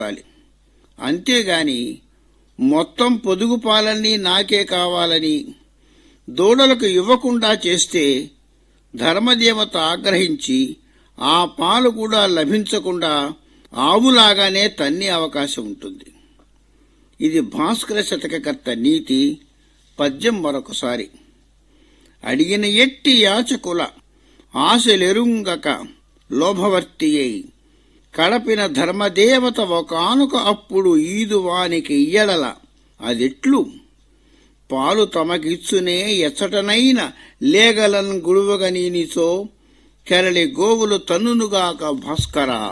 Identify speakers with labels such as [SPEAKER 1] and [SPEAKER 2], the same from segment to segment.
[SPEAKER 1] ఉండాలి అంతేగాని మొత్తం పొదుగు పాలన్నీ నాకే కావాలని దూడలకు ఇవ్వకుండా చేస్తే ధర్మదేవత ఆగ్రహించి ఆ పాలు కూడా లభించకుండా ఆవులాగానే తన్నే అవకాశం ఉంటుంది ఇది భాస్కర శతకకర్త నీతి పద్యం మరొకసారి అడిగిన ఎట్టి యాచకుల ఆశలెరుంగక లోభవర్తియై కడపిన ధర్మదేవత ఒకానుక అప్పుడు ఈదువానికి ఇయ్యడల అదెట్లు పాలు తమకిచ్చునే ఎచ్చటనైన లేగలన్ గుడువగనీనిచో కెరళి గోవులు తన్నునుగాక భాస్కరా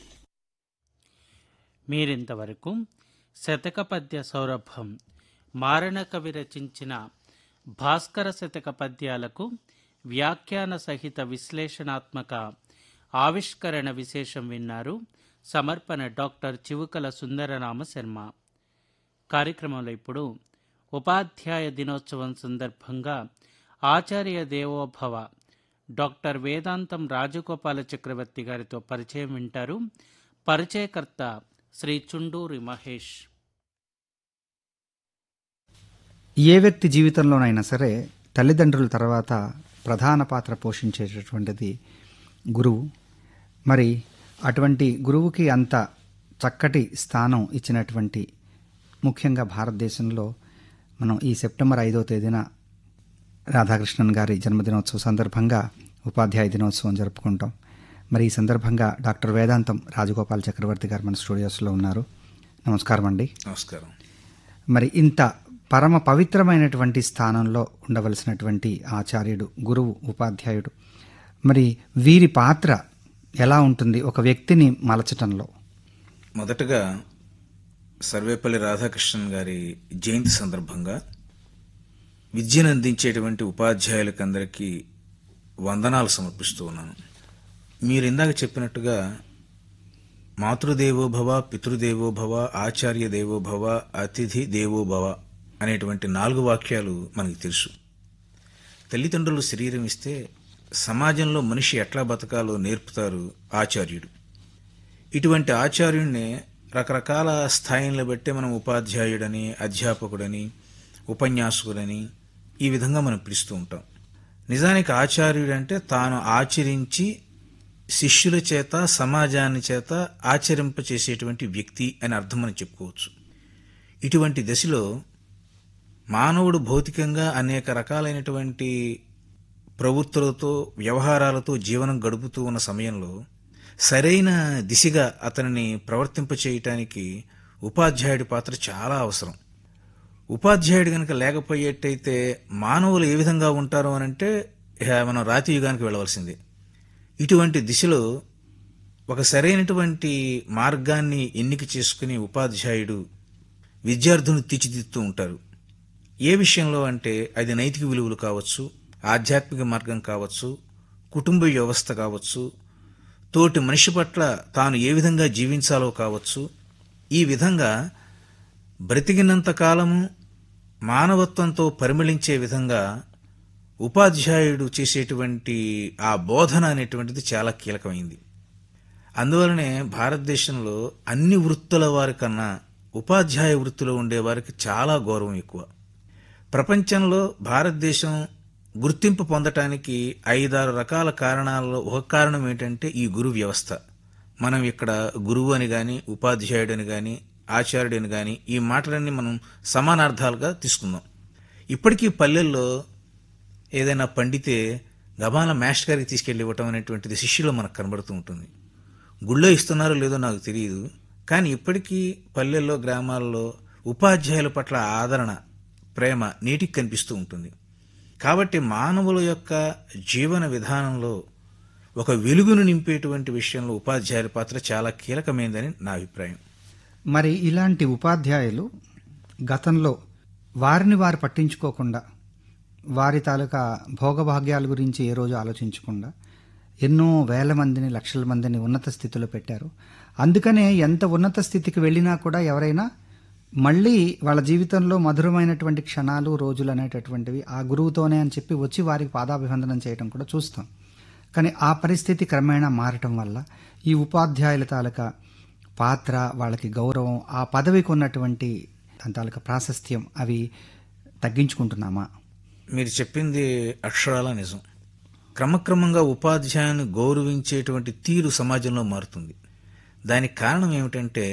[SPEAKER 2] మీరింతవరకు శతక పద్య సౌరభం మారణ కవి రచించిన భాస్కర శతక పద్యాలకు వ్యాఖ్యాన సహిత విశ్లేషణాత్మక ఆవిష్కరణ విశేషం విన్నారు సమర్పణ డాక్టర్ చివుకల సుందరరామ శర్మ కార్యక్రమంలో ఇప్పుడు ఉపాధ్యాయ దినోత్సవం సందర్భంగా ఆచార్య దేవోభవ డాక్టర్ వేదాంతం రాజగోపాల చక్రవర్తి గారితో పరిచయం వింటారు పరిచయకర్త శ్రీ చుండూరి మహేష్
[SPEAKER 3] ఏ వ్యక్తి జీవితంలోనైనా సరే తల్లిదండ్రుల తర్వాత ప్రధాన పాత్ర పోషించేటటువంటిది గురువు మరి అటువంటి గురువుకి అంత చక్కటి స్థానం ఇచ్చినటువంటి ముఖ్యంగా భారతదేశంలో మనం ఈ సెప్టెంబర్ ఐదో తేదీన రాధాకృష్ణన్ గారి జన్మదినోత్సవం సందర్భంగా ఉపాధ్యాయ దినోత్సవం జరుపుకుంటాం మరి ఈ సందర్భంగా డాక్టర్ వేదాంతం రాజగోపాల్ చక్రవర్తి గారు మన స్టూడియోస్లో ఉన్నారు నమస్కారం అండి
[SPEAKER 4] నమస్కారం
[SPEAKER 3] మరి ఇంత పరమ పవిత్రమైనటువంటి స్థానంలో ఉండవలసినటువంటి ఆచార్యుడు గురువు ఉపాధ్యాయుడు మరి వీరి పాత్ర ఎలా ఉంటుంది ఒక వ్యక్తిని మలచటంలో
[SPEAKER 4] మొదటగా సర్వేపల్లి రాధాకృష్ణన్ గారి జయంతి సందర్భంగా విద్యను అందించేటువంటి ఉపాధ్యాయులకు అందరికీ వందనాలు సమర్పిస్తూ ఉన్నాను మీరు ఇందాక చెప్పినట్టుగా మాతృదేవోభవ పితృదేవోభవ ఆచార్య దేవోభవ అతిథి దేవోభవ అనేటువంటి నాలుగు వాక్యాలు మనకి తెలుసు తల్లిదండ్రులు శరీరం ఇస్తే సమాజంలో మనిషి ఎట్లా బతకాలో నేర్పుతారు ఆచార్యుడు ఇటువంటి ఆచార్యుడిని రకరకాల స్థాయిలను బట్టి మనం ఉపాధ్యాయుడని అధ్యాపకుడని ఉపన్యాసకుడని ఈ విధంగా మనం పిలుస్తూ ఉంటాం నిజానికి ఆచార్యుడు అంటే తాను ఆచరించి శిష్యుల చేత సమాజాన్ని చేత ఆచరింపచేసేటువంటి వ్యక్తి అని అర్థం మనం చెప్పుకోవచ్చు ఇటువంటి దశలో మానవుడు భౌతికంగా అనేక రకాలైనటువంటి ప్రవృత్తులతో వ్యవహారాలతో జీవనం గడుపుతూ ఉన్న సమయంలో సరైన దిశగా అతనిని ప్రవర్తింపచేయటానికి ఉపాధ్యాయుడి పాత్ర చాలా అవసరం ఉపాధ్యాయుడు కనుక లేకపోయేట్టయితే మానవులు ఏ విధంగా ఉంటారు అని అంటే ఇహ మనం రాతి యుగానికి వెళ్ళవలసిందే ఇటువంటి దిశలో ఒక సరైనటువంటి మార్గాన్ని ఎన్నిక చేసుకుని ఉపాధ్యాయుడు విద్యార్థులను తీర్చిదిద్దుతూ ఉంటారు ఏ విషయంలో అంటే అది నైతిక విలువలు కావచ్చు ఆధ్యాత్మిక మార్గం కావచ్చు కుటుంబ వ్యవస్థ కావచ్చు తోటి మనిషి పట్ల తాను ఏ విధంగా జీవించాలో కావచ్చు ఈ విధంగా బ్రతికినంత కాలము మానవత్వంతో పరిమళించే విధంగా ఉపాధ్యాయుడు చేసేటువంటి ఆ బోధన అనేటువంటిది చాలా కీలకమైంది అందువలనే భారతదేశంలో అన్ని వృత్తుల వారి కన్నా ఉపాధ్యాయ వృత్తిలో ఉండేవారికి చాలా గౌరవం ఎక్కువ ప్రపంచంలో భారతదేశం గుర్తింపు పొందటానికి ఐదారు రకాల కారణాలలో ఒక కారణం ఏంటంటే ఈ గురు వ్యవస్థ మనం ఇక్కడ గురువు అని గాని ఉపాధ్యాయుడని గాని ఆచార్యుడని గాని ఈ మాటలన్నీ మనం సమానార్థాలుగా తీసుకుందాం ఇప్పటికీ పల్లెల్లో ఏదైనా పండితే గబాల మాస్టర్ గారికి తీసుకెళ్ళి ఇవ్వటం అనేటువంటిది శిష్యులో మనకు కనబడుతూ ఉంటుంది గుళ్ళో ఇస్తున్నారో లేదో నాకు తెలియదు కానీ ఇప్పటికీ పల్లెల్లో గ్రామాల్లో ఉపాధ్యాయుల పట్ల ఆదరణ ప్రేమ నీటికి కనిపిస్తూ ఉంటుంది కాబట్టి మానవుల యొక్క జీవన విధానంలో ఒక వెలుగును నింపేటువంటి విషయంలో ఉపాధ్యాయుల పాత్ర చాలా కీలకమైందని నా అభిప్రాయం
[SPEAKER 3] మరి ఇలాంటి ఉపాధ్యాయులు గతంలో వారిని వారు పట్టించుకోకుండా వారి తాలూకా భోగభాగ్యాల గురించి ఏ రోజు ఆలోచించకుండా ఎన్నో వేల మందిని లక్షల మందిని ఉన్నత స్థితిలో పెట్టారు అందుకనే ఎంత ఉన్నత స్థితికి వెళ్ళినా కూడా ఎవరైనా మళ్ళీ వాళ్ళ జీవితంలో మధురమైనటువంటి క్షణాలు రోజులు అనేటటువంటివి ఆ గురువుతోనే అని చెప్పి వచ్చి వారికి పాదాభివందనం చేయడం కూడా చూస్తాం కానీ ఆ పరిస్థితి క్రమేణా మారటం వల్ల ఈ ఉపాధ్యాయుల తాలూకా పాత్ర వాళ్ళకి గౌరవం ఆ పదవికి ఉన్నటువంటి దాని తాలూకా ప్రాశస్త్యం అవి తగ్గించుకుంటున్నామా
[SPEAKER 4] మీరు చెప్పింది అక్షరాల నిజం క్రమక్రమంగా ఉపాధ్యాయుని గౌరవించేటువంటి తీరు సమాజంలో మారుతుంది దానికి కారణం ఏమిటంటే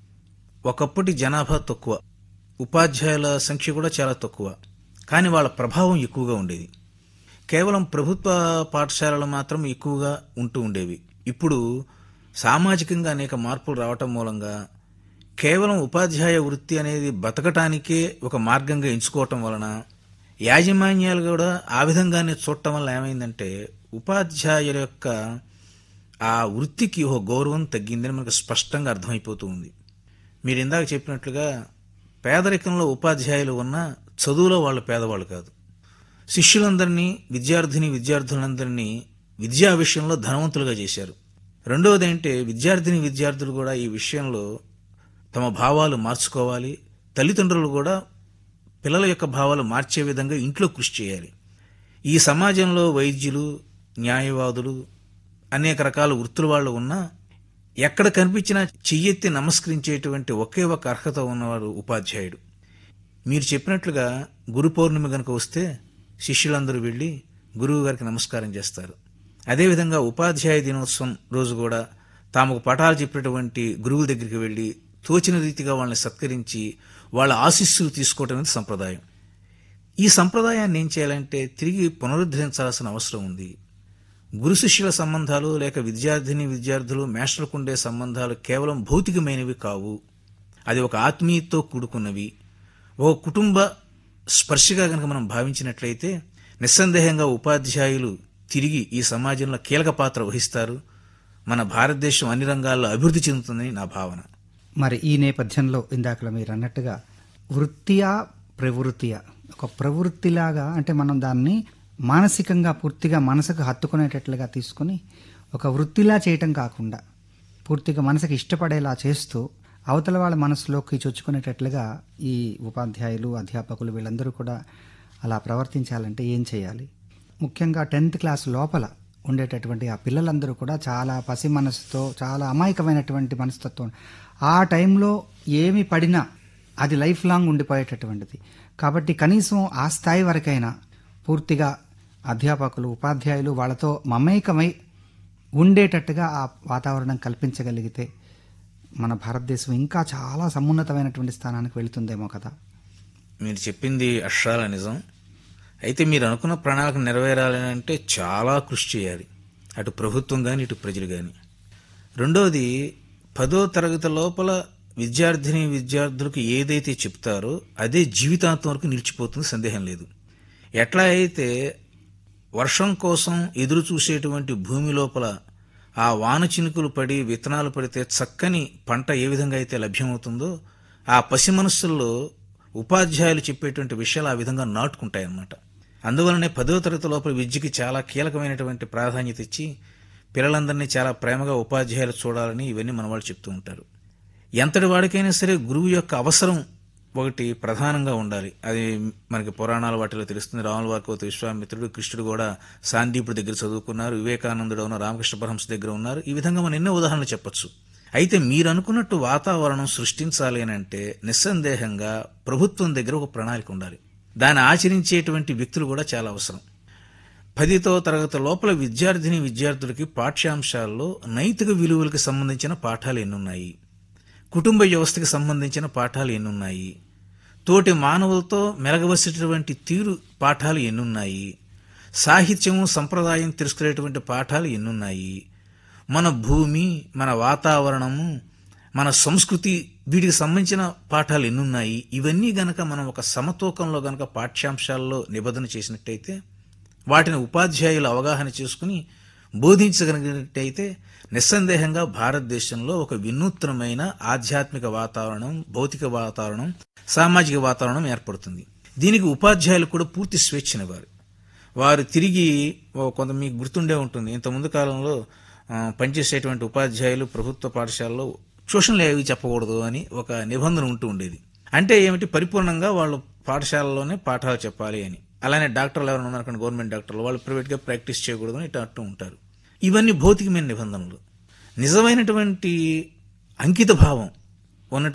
[SPEAKER 4] ఒకప్పటి జనాభా తక్కువ ఉపాధ్యాయుల సంఖ్య కూడా చాలా తక్కువ కానీ వాళ్ళ ప్రభావం ఎక్కువగా ఉండేది కేవలం ప్రభుత్వ పాఠశాలలు మాత్రం ఎక్కువగా ఉంటూ ఉండేవి ఇప్పుడు సామాజికంగా అనేక మార్పులు రావటం మూలంగా కేవలం ఉపాధ్యాయ వృత్తి అనేది బతకటానికే ఒక మార్గంగా ఎంచుకోవటం వలన యాజమాన్యాలు కూడా ఆ విధంగానే చూడటం వల్ల ఏమైందంటే ఉపాధ్యాయుల యొక్క ఆ వృత్తికి ఒక గౌరవం తగ్గిందని మనకు స్పష్టంగా అర్థమైపోతూ ఉంది మీరు ఇందాక చెప్పినట్లుగా పేదరికంలో ఉపాధ్యాయులు ఉన్న చదువులో వాళ్ళు పేదవాళ్ళు కాదు శిష్యులందరినీ విద్యార్థిని విద్యార్థులందరినీ విద్యా విషయంలో ధనవంతులుగా చేశారు రెండవది ఏంటంటే విద్యార్థిని విద్యార్థులు కూడా ఈ విషయంలో తమ భావాలు మార్చుకోవాలి తల్లిదండ్రులు కూడా పిల్లల యొక్క భావాలు మార్చే విధంగా ఇంట్లో కృషి చేయాలి ఈ సమాజంలో వైద్యులు న్యాయవాదులు అనేక రకాల వృత్తుల వాళ్ళు ఉన్నా ఎక్కడ కనిపించినా చెయ్యెత్తి నమస్కరించేటువంటి ఒకే ఒక అర్హత ఉన్నవాడు ఉపాధ్యాయుడు మీరు చెప్పినట్లుగా గురు పౌర్ణమి గనుక వస్తే శిష్యులందరూ వెళ్ళి గురువు గారికి నమస్కారం చేస్తారు అదేవిధంగా ఉపాధ్యాయ దినోత్సవం రోజు కూడా తాముకు పాఠాలు చెప్పినటువంటి గురువుల దగ్గరికి వెళ్ళి తోచిన రీతిగా వాళ్ళని సత్కరించి వాళ్ళ ఆశీస్సులు తీసుకోవటం అనేది సంప్రదాయం ఈ సంప్రదాయాన్ని ఏం చేయాలంటే తిరిగి పునరుద్ధరించాల్సిన అవసరం ఉంది గురు శిష్యుల సంబంధాలు లేక విద్యార్థిని విద్యార్థులు మేస్టర్లకు ఉండే సంబంధాలు కేవలం భౌతికమైనవి కావు అది ఒక ఆత్మీయతతో కూడుకున్నవి ఒక కుటుంబ స్పర్శగా కనుక మనం భావించినట్లయితే నిస్సందేహంగా ఉపాధ్యాయులు తిరిగి ఈ సమాజంలో కీలక పాత్ర వహిస్తారు మన భారతదేశం అన్ని రంగాల్లో అభివృద్ధి చెందుతుందని నా భావన
[SPEAKER 3] మరి ఈ నేపథ్యంలో ఇందాకలా మీరు అన్నట్టుగా వృత్తియా ప్రవృత్తియా ఒక ప్రవృత్తిలాగా అంటే మనం దాన్ని మానసికంగా పూర్తిగా మనసుకు హత్తుకునేటట్లుగా తీసుకుని ఒక వృత్తిలా చేయటం కాకుండా పూర్తిగా మనసుకు ఇష్టపడేలా చేస్తూ అవతల వాళ్ళ మనసులోకి చొచ్చుకునేటట్లుగా ఈ ఉపాధ్యాయులు అధ్యాపకులు వీళ్ళందరూ కూడా అలా ప్రవర్తించాలంటే ఏం చేయాలి ముఖ్యంగా టెన్త్ క్లాస్ లోపల ఉండేటటువంటి ఆ పిల్లలందరూ కూడా చాలా పసి మనసుతో చాలా అమాయకమైనటువంటి మనస్తత్వం ఆ టైంలో ఏమి పడినా అది లైఫ్ లాంగ్ ఉండిపోయేటటువంటిది కాబట్టి కనీసం ఆ స్థాయి వరకైనా పూర్తిగా అధ్యాపకులు ఉపాధ్యాయులు వాళ్ళతో మమేకమై ఉండేటట్టుగా ఆ వాతావరణం కల్పించగలిగితే మన భారతదేశం ఇంకా చాలా సమున్నతమైనటువంటి స్థానానికి వెళుతుందేమో కదా
[SPEAKER 4] మీరు చెప్పింది అక్షరాల నిజం అయితే మీరు అనుకున్న ప్రణాళిక నెరవేరాలని అంటే చాలా కృషి చేయాలి అటు ప్రభుత్వం కానీ ఇటు ప్రజలు కానీ రెండవది పదో తరగతి లోపల విద్యార్థిని విద్యార్థులకు ఏదైతే చెప్తారో అదే జీవితాంతం వరకు నిలిచిపోతుంది సందేహం లేదు ఎట్లా అయితే వర్షం కోసం ఎదురు చూసేటువంటి భూమి లోపల ఆ వాన చినుకులు పడి విత్తనాలు పడితే చక్కని పంట ఏ విధంగా అయితే లభ్యమవుతుందో ఆ పసి మనస్సుల్లో ఉపాధ్యాయులు చెప్పేటువంటి విషయాలు ఆ విధంగా నాటుకుంటాయన్నమాట అందువలనే పదో తరగతి లోపల విద్యకి చాలా కీలకమైనటువంటి ప్రాధాన్యత ఇచ్చి పిల్లలందరినీ చాలా ప్రేమగా ఉపాధ్యాయులు చూడాలని ఇవన్నీ మన వాళ్ళు చెప్తూ ఉంటారు ఎంతటి వాడికైనా సరే గురువు యొక్క అవసరం ఒకటి ప్రధానంగా ఉండాలి అది మనకి పురాణాల వాటిలో తెలుస్తుంది రాముల వారికి విశ్వామిత్రుడు కృష్ణుడు కూడా సాందీపుడి దగ్గర చదువుకున్నారు వివేకానందుడు ఉన్న రామకృష్ణ పరహంస దగ్గర ఉన్నారు ఈ విధంగా మనం ఎన్నో ఉదాహరణలు చెప్పొచ్చు అయితే మీరు అనుకున్నట్టు వాతావరణం సృష్టించాలి అని అంటే నిస్సందేహంగా ప్రభుత్వం దగ్గర ఒక ప్రణాళిక ఉండాలి దాన్ని ఆచరించేటువంటి వ్యక్తులు కూడా చాలా అవసరం పదితో తరగతి లోపల విద్యార్థిని విద్యార్థులకి పాఠ్యాంశాల్లో నైతిక విలువలకు సంబంధించిన పాఠాలు ఎన్నున్నాయి కుటుంబ వ్యవస్థకి సంబంధించిన పాఠాలు ఎన్నున్నాయి తోటి మానవులతో మెలగవలసినటువంటి తీరు పాఠాలు ఎన్నున్నాయి సాహిత్యము సంప్రదాయం తెలుసుకునేటువంటి పాఠాలు ఎన్నున్నాయి మన భూమి మన వాతావరణము మన సంస్కృతి వీటికి సంబంధించిన పాఠాలు ఎన్నున్నాయి ఇవన్నీ గనక మనం ఒక సమతూకంలో గనక పాఠ్యాంశాల్లో నిబంధన చేసినట్టయితే వాటిని ఉపాధ్యాయులు అవగాహన చేసుకుని బోధించగలిగినట్టయితే నిస్సందేహంగా భారతదేశంలో ఒక వినూత్నమైన ఆధ్యాత్మిక వాతావరణం భౌతిక వాతావరణం సామాజిక వాతావరణం ఏర్పడుతుంది దీనికి ఉపాధ్యాయులు కూడా పూర్తి స్వేచ్ఛనివ్వాలి వారు తిరిగి ఓ కొంత మీకు గుర్తుండే ఉంటుంది ఇంత ముందు కాలంలో ఆ, పనిచేసేటువంటి ఉపాధ్యాయులు ప్రభుత్వ పాఠశాలలో ట్యూషన్లు ఏవి చెప్పకూడదు అని ఒక నిబంధన ఉంటూ ఉండేది అంటే ఏమిటి పరిపూర్ణంగా వాళ్ళు పాఠశాలలోనే పాఠాలు చెప్పాలి అని అలానే డాక్టర్లు ఎవరైనా ఉన్నారు గవర్నమెంట్ డాక్టర్లు వాళ్ళు ప్రైవేట్గా ప్రాక్టీస్ చేయకూడదు అని ఇట్లా అంటూ ఉంటారు ఇవన్నీ భౌతికమైన నిబంధనలు నిజమైనటువంటి అంకిత భావం ఉన్నటువంటి